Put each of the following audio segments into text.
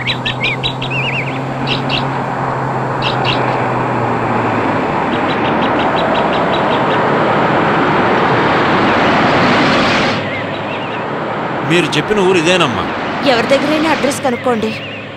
మీరు చెప్పిన ఊరు ఇదేనమ్మా ఎవరి దగ్గరైనా అడ్రస్ కనుక్కోండి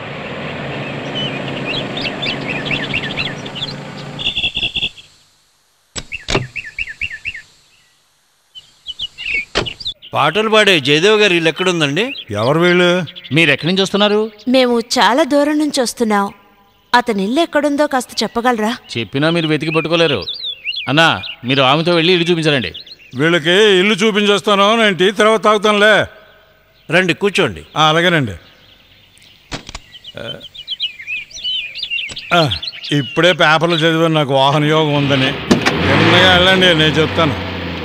పాటలు పాడే జయదేవ్ గారి ఇల్లు ఎక్కడుందండి ఎవరు వీళ్ళు మీరు ఎక్కడి నుంచి వస్తున్నారు మేము చాలా దూరం నుంచి వస్తున్నాం అతని ఇల్లు ఎక్కడుందో కాస్త చెప్పగలరా చెప్పినా మీరు వెతికి పట్టుకోలేరు అన్నా మీరు ఆమెతో వెళ్ళి ఇల్లు చూపించారండి వీళ్ళకి ఇల్లు చూపించేస్తాను నేను టీ తర్వాత తాగుతానులే రండి కూర్చోండి ఆ, అలాగేనండి ఆ, ఆ, ఇప్పుడే పేపర్లు చదివాను నాకు వాహన యోగం ఉందని నిన్నగా వెళ్ళండి నేను చెప్తాను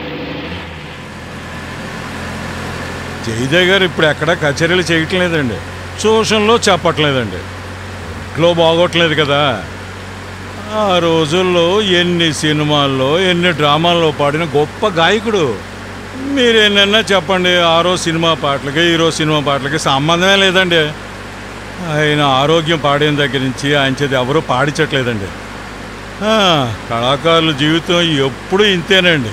జయదేవ్ గారు ఇప్పుడు ఎక్కడ కచేరీలు చేయటం లేదండి ట్యూషన్లో చెప్పట్లేదండి ఇంట్లో బాగోట్లేదు కదా ఆ రోజుల్లో ఎన్ని సినిమాల్లో ఎన్ని డ్రామాల్లో పాడిన గొప్ప గాయకుడు మీరేనన్నా చెప్పండి ఆరో సినిమా పాటలకి ఈరో సినిమా పాటలకి సంబంధమే లేదండి ఆయన ఆరోగ్యం పాడిన దగ్గర నుంచి ఆయన చేతి ఎవరూ పాడించట్లేదండి ఆ, కళాకారుల జీవితం ఎప్పుడు ఇంతేనండి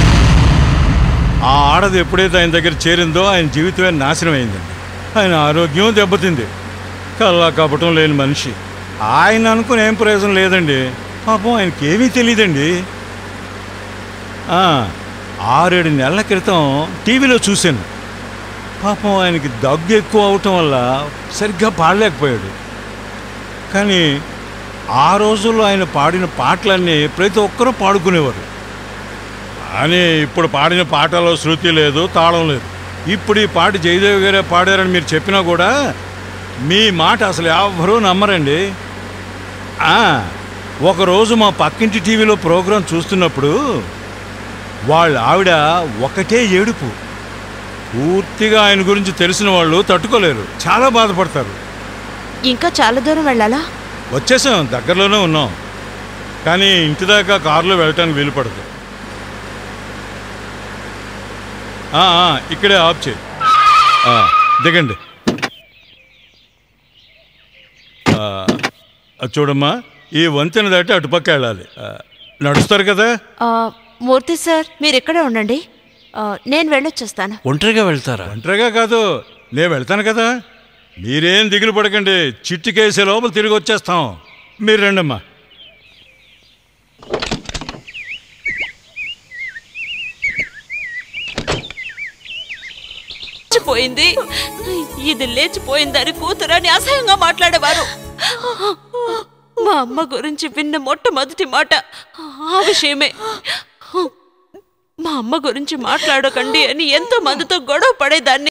ఆ ఆడది ఎప్పుడైతే ఆయన దగ్గర చేరిందో ఆయన జీవితమే నాశనం అయిందండి ఆయన ఆరోగ్యం దెబ్బతింది కల్లా కపటం లేని మనిషి ఆయన అనుకుని ఏం ప్రయోజనం లేదండి పాపం ఆయనకి ఏమీ తెలియదండి ఆ, ఆరేడు నెలల క్రితం టీవీలో చూశాను పాపం ఆయనకి దగ్గు ఎక్కువ అవటం వల్ల సరిగ్గా పాడలేకపోయాడు కానీ ఆ రోజుల్లో ఆయన పాడిన పాటలన్నీ ప్రతి ఒక్కరూ పాడుకునేవారు కానీ ఇప్పుడు పాడిన పాటలో శృతి లేదు తాళం లేదు ఇప్పుడు ఈ పాట జయదేవ్ గారే పాడారని మీరు చెప్పినా కూడా మీ మాట అసలు ఎవ్వరూ నమ్మరండి ఆ, ఒకరోజు మా పక్కింటి టీవీలో ప్రోగ్రాం చూస్తున్నప్పుడు వాళ్ళ ఆవిడ ఒకటే ఏడుపు పూర్తిగా ఆయన గురించి తెలిసిన వాళ్ళు తట్టుకోలేరు చాలా బాధపడతారు ఇంకా చాలా దూరం వెళ్ళాలా వచ్చేసాం దగ్గరలోనే ఉన్నాం కానీ ఇంటి దాకా కారులో వెళ్ళటానికి వీలు పడదు ఆ, ఆ, ఇక్కడే ఆఫ్ చేయి ఆ, దిగండి ఆ, అది చూడమ్మా ఈ వంతెన దాటి అటుపక్క వెళ్ళాలి ఆ, నడుస్తారు కదా ఆ, మూర్తి సార్ మీరు ఇక్కడే ఉండండి ఆ, నేను వెళ్ళొచ్చేస్తాను ఒంటరిగా వెళ్తారా ఒంటరిగా కాదు నేను వెళ్తాను కదా మీరేం దిగులు పడకండి చిట్టికేసే లోపల తిరిగి వచ్చేస్తాం మీరు రండమ్మా లేచిపోయింది ఇది లేచిపోయిందని కూతురని అసహ్యంగా మాట్లాడేవారు మా అమ్మ గురించి విన్న మొట్టమొదటి మాట ఆ విషయమే మా అమ్మ గురించి మాట్లాడకండి అని ఎంతో మందితో గొడవ పడేదాన్ని